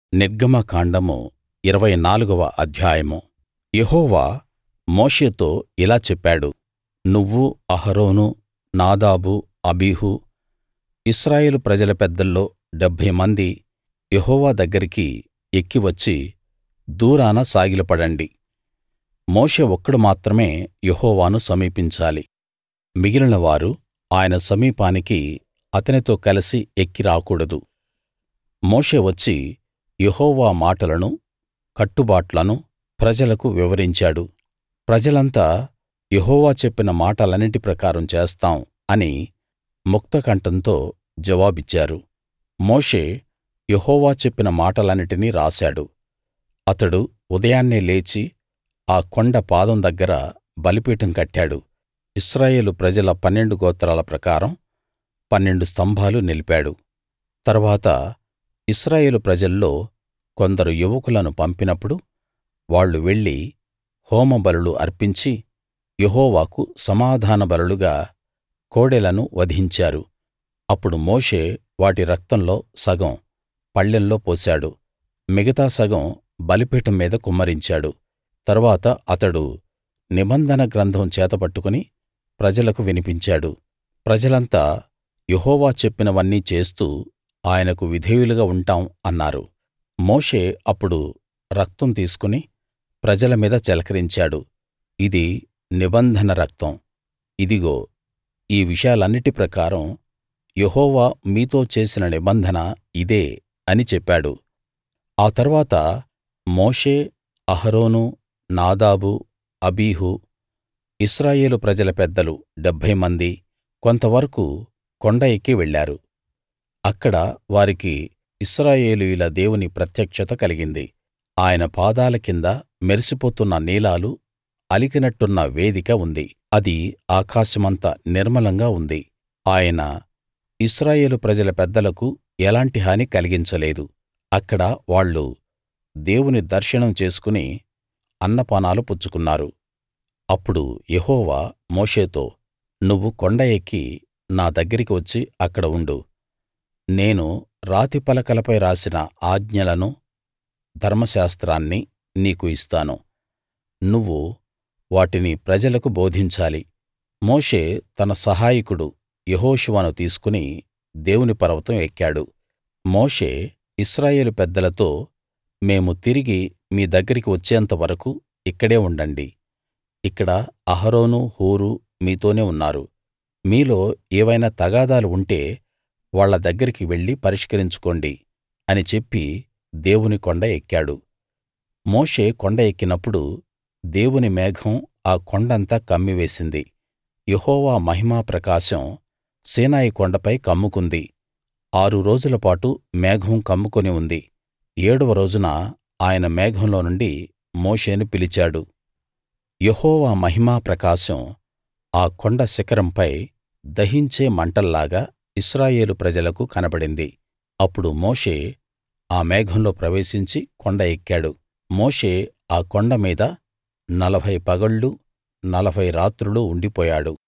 నిర్గమకాండము ఇరవై నాలుగవ అధ్యాయము యెహోవా మోషేతో ఇలా చెప్పాడు నువ్వూ అహరోనూ నాదాబు అబీహు ఇశ్రాయేలు ప్రజల పెద్దల్లో డెబ్భై మంది యెహోవా దగ్గరికి ఎక్కి వచ్చి దూరాన సాగిలపడండి మోషే ఒక్కడు మాత్రమే యెహోవాను సమీపించాలి మిగిలిన వారు ఆయన సమీపానికి అతనితో కలసి ఎక్కి రాకూడదు మోషే వచ్చి యెహోవా మాటలను కట్టుబాట్లను ప్రజలకు వివరించాడు ప్రజలంతా యెహోవా చెప్పిన మాటలన్నిటి ప్రకారం చేస్తాం అని ముక్తకంఠంతో జవాబిచ్చారు మోషే యెహోవా చెప్పిన మాటలన్నిటినీ రాశాడు అతడు ఉదయాన్నే లేచి ఆ కొండ పాదం దగ్గర బలిపీఠం కట్టాడు ఇశ్రాయేలు ప్రజల పన్నెండు గోత్రాల ప్రకారం పన్నెండు స్తంభాలు నిలిపాడు తరువాత ఇశ్రాయేలు ప్రజల్లో కొందరు యువకులను పంపినప్పుడు వాళ్ళు వెళ్లి హోమబలులు అర్పించి యెహోవాకు సమాధాన బలులుగా కోడెలను వధించారు అప్పుడు మోషే వాటి రక్తంలో సగం పళ్ళెంలో పోశాడు మిగతా సగం బలిపీఠం మీద కుమ్మరించాడు తరువాత అతడు నిబంధన గ్రంథం చేతబట్టుకుని ప్రజలకు వినిపించాడు ప్రజలంతా యెహోవా చెప్పినవన్నీ చేస్తూ ఆయనకు విధేయులుగా ఉంటాం అన్నారు మోషే అప్పుడు రక్తం తీసుకుని ప్రజల మీద చిలకరించాడు ఇది నిబంధన రక్తం ఇదిగో ఈ విషయాలన్నిటి ప్రకారం యెహోవా మీతో చేసిన నిబంధన ఇదే అని చెప్పాడు ఆ తర్వాత మోషే అహరోను నాదాబు అబీహు ఇశ్రాయేలు ప్రజల పెద్దలు డెబ్భై మంది కొంతవరకు కొండ ఎక్కి వెళ్ళారు అక్కడ వారికి ఇశ్రాయేలీయుల దేవుని ప్రత్యక్షత కలిగింది ఆయన పాదాల కింద మెరిసిపోతున్న నీలాలు అలికినట్టున్న వేదిక ఉంది అది ఆకాశమంత నిర్మలంగా ఉంది ఆయన ఇశ్రాయేలు ప్రజల పెద్దలకు ఎలాంటి హాని కలిగించలేదు అక్కడ వాళ్ళు దేవుని దర్శనం చేసుకుని అన్నపానాలు పుచ్చుకున్నారు అప్పుడు యెహోవా మోషేతో నువ్వు కొండ ఎక్కి నా దగ్గరికి వచ్చి అక్కడ ఉండు నేను రాతి పలకలపై రాసిన ఆజ్ఞలనూ ధర్మశాస్త్రాన్నీ నీకు ఇస్తాను నువ్వు వాటిని ప్రజలకు బోధించాలి మోషే తన సహాయకుడు యెహోషువను తీసుకుని దేవుని పర్వతం ఎక్కాడు మోషే ఇశ్రాయేలు పెద్దలతో మేము తిరిగి మీ దగ్గరికి వచ్చేంత వరకూ ఇక్కడే ఉండండి ఇక్కడ అహరోను హూరు మీతోనే ఉన్నారు మీలో ఏవైనా తగాదాలు ఉంటే వాళ్ళ దగ్గరికి వెళ్లి పరిష్కరించుకోండి అని చెప్పి దేవుని కొండ ఎక్కాడు మోషే కొండ ఎక్కినప్పుడు దేవుని మేఘం ఆ కొండంతా కమ్మివేసింది యెహోవా మహిమా ప్రకాశం సీనాయి కొండపై కమ్ముకుంది ఆరు రోజులపాటు మేఘం కమ్ముకుని ఉంది ఏడవ రోజున ఆయన మేఘంలో నుండి మోషేను పిలిచాడు యెహోవా మహిమా ప్రకాశం ఆ కొండ శిఖరంపై దహించే మంటల్లాగా ఇశ్రాయేలు ప్రజలకు కనబడింది అప్పుడు మోషే ఆ మేఘంలో ప్రవేశించి కొండ ఎక్కాడు మోషే ఆ కొండ మీద నలభై పగళ్లు నలభై రాత్రులు ఉండిపోయాడు